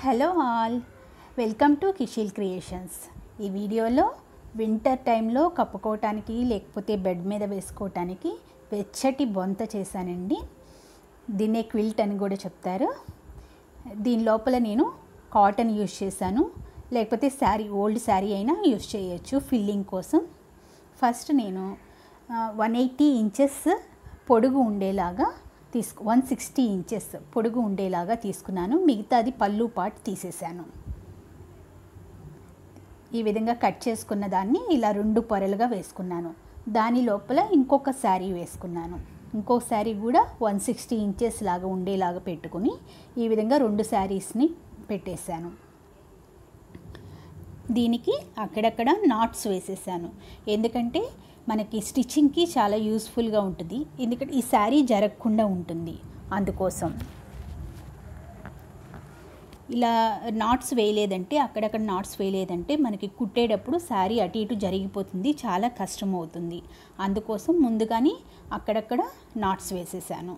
hello all welcome to కిషిల్ creations ఈ వీడియోలో వింటర్ టైంలో కప్పుకోవటానికి లేకపోతే బెడ్ మీద వేసుకోవటానికి వెచ్చటి బొంత చేశానండి దీన్నే క్విల్ట్ అని కూడా చెప్తారు దీని లోపల నేను కాటన్ యూజ్ చేశాను లేకపోతే శారీ ఓల్డ్ శారీ అయినా యూజ్ చేయొచ్చు ఫిల్లింగ్ కోసం ఫస్ట్ నేను వన్ ఎయిటీ ఇంచెస్ పొడుగు ఉండేలాగా తీసుకు వన్ సిక్స్టీ ఇంచెస్ పొడుగు ఉండేలాగా తీసుకున్నాను మిగతాది పళ్ళు పాటు తీసేసాను ఈ విధంగా కట్ చేసుకున్న దాన్ని ఇలా రెండు పొరలుగా వేసుకున్నాను దాని లోపల ఇంకొక శారీ వేసుకున్నాను ఇంకో శారీ కూడా వన్ సిక్స్టీ ఇంచెస్ లాగా ఉండేలాగా పెట్టుకుని ఈ విధంగా రెండు శారీస్ని పెట్టేశాను దీనికి అక్కడక్కడ నాట్స్ వేసేసాను ఎందుకంటే మనకి స్టిచ్చింగ్కి చాలా యూస్ఫుల్గా ఉంటుంది ఎందుకంటే ఈ శారీ జరగకుండా ఉంటుంది అందుకోసం ఇలా నాట్స్ వేయలేదంటే అక్కడక్కడ నాట్స్ వేయలేదంటే మనకి కుట్టేటప్పుడు శారీ అటు ఇటు జరిగిపోతుంది చాలా కష్టం అవుతుంది అందుకోసం ముందుగానే అక్కడక్కడ నాట్స్ వేసేసాను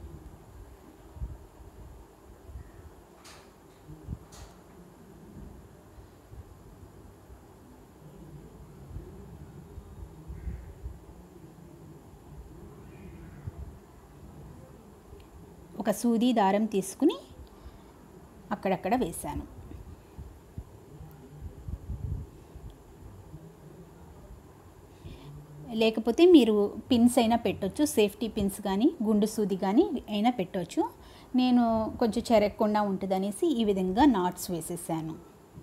ఒక సూది దారం తీసుకుని అక్కడక్కడ వేశాను లేకపోతే మీరు పిన్స్ అయినా పెట్టొచ్చు సేఫ్టీ పిన్స్ కానీ గుండు సూది కానీ అయినా పెట్టవచ్చు నేను కొంచెం చెరగకుండా ఉంటుందనేసి ఈ విధంగా నాట్స్ వేసేసాను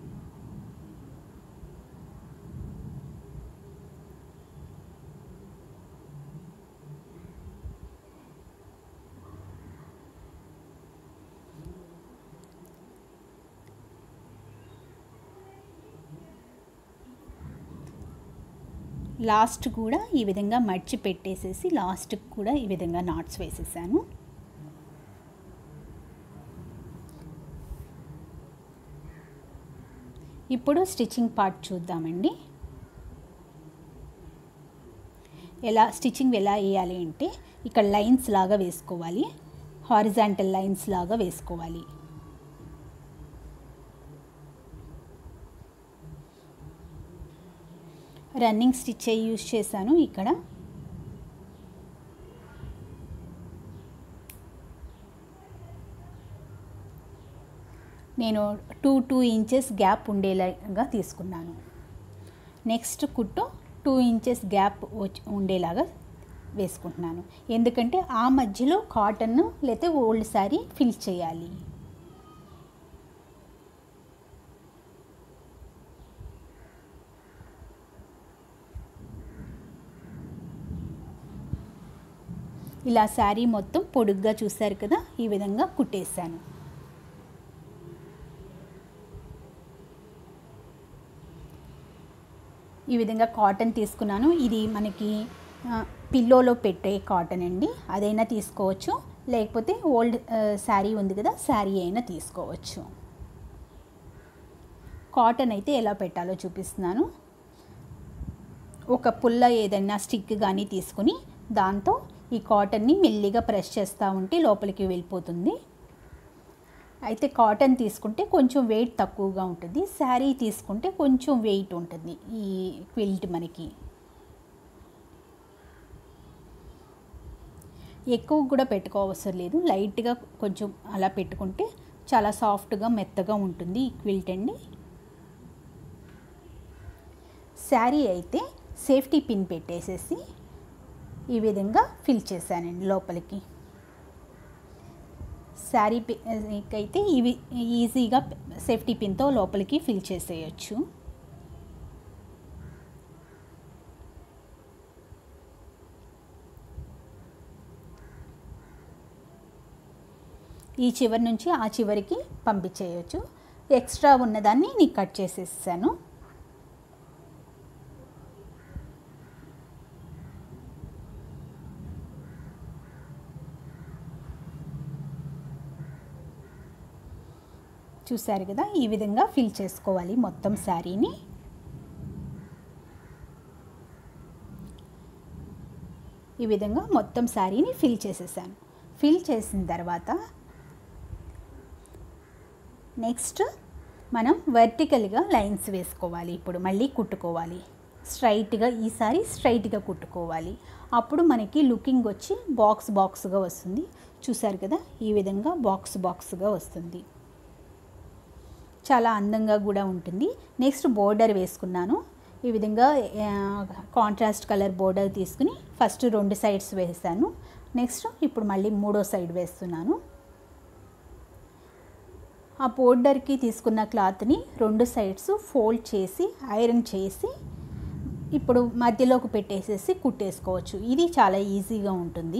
లాస్ట్ కూడా ఈ విధంగా మడిచి పెట్టేసేసి లాస్ట్కి కూడా ఈ విధంగా నాట్స్ వేసేసాను ఇప్పుడు స్టిచ్చింగ్ పార్ట్ చూద్దామండి ఎలా స్టిచ్చింగ్ ఎలా వేయాలి అంటే ఇక్కడ లైన్స్ లాగా వేసుకోవాలి హారిజాంటల్ లైన్స్ లాగా వేసుకోవాలి రన్నింగ్ స్టిచ్ యూజ్ చేశాను ఇక్కడ నేను టూ టూ ఇంచెస్ గ్యాప్ ఉండేలాగా తీసుకున్నాను నెక్స్ట్ కుట్టు టూ ఇంచెస్ గ్యాప్ ఉండేలాగా వేసుకుంటున్నాను ఎందుకంటే ఆ మధ్యలో కాటన్ లేకపోతే ఓల్డ్ శారీ ఫిల్ చేయాలి ఇలా శారీ మొత్తం పొడుగ్గా చూశారు కదా ఈ విధంగా కుట్టేశాను ఈ విధంగా కాటన్ తీసుకున్నాను ఇది మనకి పిల్లోలో పెట్టే కాటన్ అండి అదైనా తీసుకోవచ్చు లేకపోతే ఓల్డ్ శారీ ఉంది కదా శారీ అయినా తీసుకోవచ్చు కాటన్ అయితే ఎలా పెట్టాలో చూపిస్తున్నాను ఒక పుల్ల ఏదైనా స్టిక్ కానీ తీసుకుని దాంతో ఈ కాటన్ని మెల్లిగా ప్రెస్ చేస్తూ ఉంటే లోపలికి వెళ్ళిపోతుంది అయితే కాటన్ తీసుకుంటే కొంచెం వెయిట్ తక్కువగా ఉంటుంది శారీ తీసుకుంటే కొంచెం వెయిట్ ఉంటుంది ఈ క్విల్ట్ మనకి ఎక్కువ కూడా పెట్టుకోవసరం లేదు లైట్గా కొంచెం అలా పెట్టుకుంటే చాలా సాఫ్ట్గా మెత్తగా ఉంటుంది ఈ క్విల్ట్ అండి శారీ అయితే సేఫ్టీ పిన్ పెట్టేసేసి ఈ విధంగా ఫిల్ చేశానండి లోపలికి శారీ అయితే ఇవి ఈజీగా సేఫ్టీ పిన్తో లోపలికి ఫిల్ చేసేయచ్చు ఈ చివరి నుంచి ఆ చివరికి పంపించేయచ్చు ఎక్స్ట్రా ఉన్నదాన్ని నేను కట్ చేసేసాను చూశారు కదా ఈ విధంగా ఫిల్ చేసుకోవాలి మొత్తం శారీని ఈ విధంగా మొత్తం శారీని ఫిల్ చేసేసాను ఫిల్ చేసిన తర్వాత నెక్స్ట్ మనం వర్టికల్గా లైన్స్ వేసుకోవాలి ఇప్పుడు మళ్ళీ కుట్టుకోవాలి స్ట్రైట్గా ఈసారి స్ట్రైట్గా కుట్టుకోవాలి అప్పుడు మనకి లుకింగ్ వచ్చి బాక్స్ బాక్స్గా వస్తుంది చూసారు కదా ఈ విధంగా బాక్స్ బాక్స్గా వస్తుంది చాలా అందంగా కూడా ఉంటుంది నెక్స్ట్ బోర్డర్ వేసుకున్నాను ఈ విధంగా కాంట్రాస్ట్ కలర్ బోర్డర్ తీసుకుని ఫస్ట్ రెండు సైడ్స్ వేసాను నెక్స్ట్ ఇప్పుడు మళ్ళీ మూడో సైడ్ వేస్తున్నాను ఆ బోర్డర్కి తీసుకున్న క్లాత్ని రెండు సైడ్స్ ఫోల్డ్ చేసి ఐరన్ చేసి ఇప్పుడు మధ్యలోకి పెట్టేసేసి కుట్టేసుకోవచ్చు ఇది చాలా ఈజీగా ఉంటుంది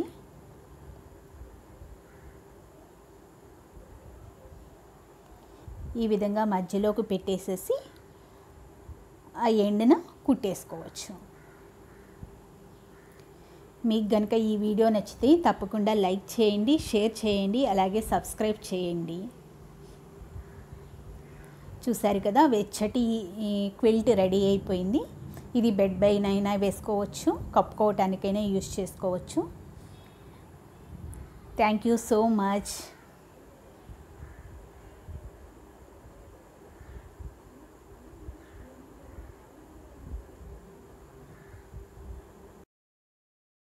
ఈ విధంగా మధ్యలోకి పెట్టేసేసి ఆ ఎండున కుట్టేసుకోవచ్చు మీకు కనుక ఈ వీడియో నచ్చితే తప్పకుండా లైక్ చేయండి షేర్ చేయండి అలాగే సబ్స్క్రైబ్ చేయండి చూసారు కదా వెచ్చటి క్విల్ట్ రెడీ అయిపోయింది ఇది బెడ్ పైన అయినా వేసుకోవచ్చు కప్పుకోవటానికైనా యూస్ చేసుకోవచ్చు థ్యాంక్ యూ సో మచ్